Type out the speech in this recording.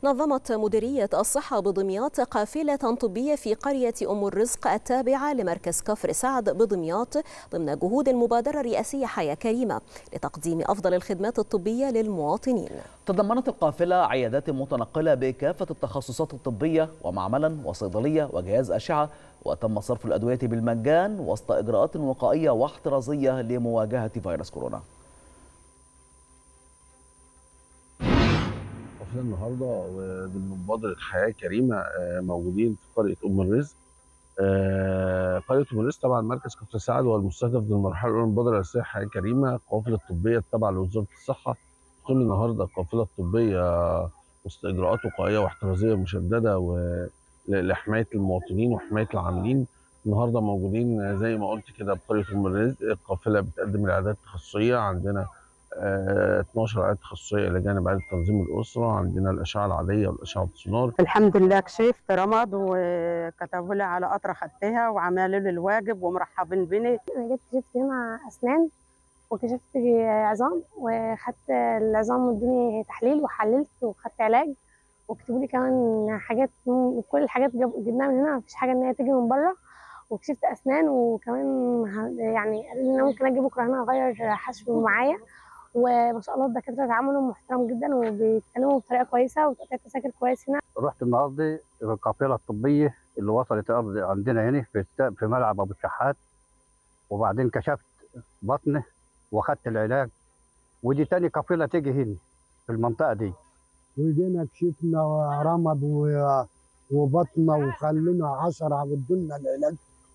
نظمت مديرية الصحة بدمياط قافلة طبية في قرية أم الرزق التابعة لمركز كفر سعد بدمياط ضمن جهود المبادرة الرئاسية حياة كريمة لتقديم أفضل الخدمات الطبية للمواطنين تضمنت القافلة عيادات متنقلة بكافة التخصصات الطبية ومعملا وصيدلية وجهاز أشعة وتم صرف الأدوية بالمجان وسط إجراءات وقائية واحترازية لمواجهة فيروس كورونا احنا النهارده ضمن مبادره حياه كريمه موجودين في قريه ام الرزق. قريه ام الرزق طبعا مركز كفر سعد هو المستهدف ضمن المرحله الاولى من المبادره الرئاسيه حياه كريمه القوافل الطبيه التابعه لوزاره الصحه تقيم النهارده القافله الطبيه وسط اجراءات وقائيه واحترازيه مشدده لحمايه المواطنين وحمايه العاملين. النهارده موجودين زي ما قلت كده بقريه ام الرزق القافله بتقدم العيادات التخصصيه عندنا 12 عياده تخصصيه الى جانب عياده تنظيم الاسره عندنا الاشعه العاديه والاشعه بالسونار الحمد لله كشفت رمض وكتبوا لي على قطره خدتها وعملوا لي الواجب ومرحبين بني انا جيت كشفت هنا اسنان وكشفت عظام وخدت العظام وادوني تحليل وحللت وخدت علاج وكتبوا لي كمان حاجات كل الحاجات جبناها من هنا مفيش حاجه ان هي تيجي من بره وكشفت اسنان وكمان يعني قالوا لي انا ممكن اجي بكره هنا اغير حشو معايا وما شاء الله الدكاتره تعاملهم محترم جدا وبيتكلموا بطريقه كويسه وتقطيع التذاكر كويس هنا رحت النهارده القافله الطبيه اللي وصلت الارض عندنا هنا في في ملعب ابو الشحات وبعدين كشفت بطنه واخدت العلاج ودي تاني قافله تيجي هنا في المنطقه دي وجينا كشفنا رمض وبطنه وخلينا عشرة ودولنا العلاج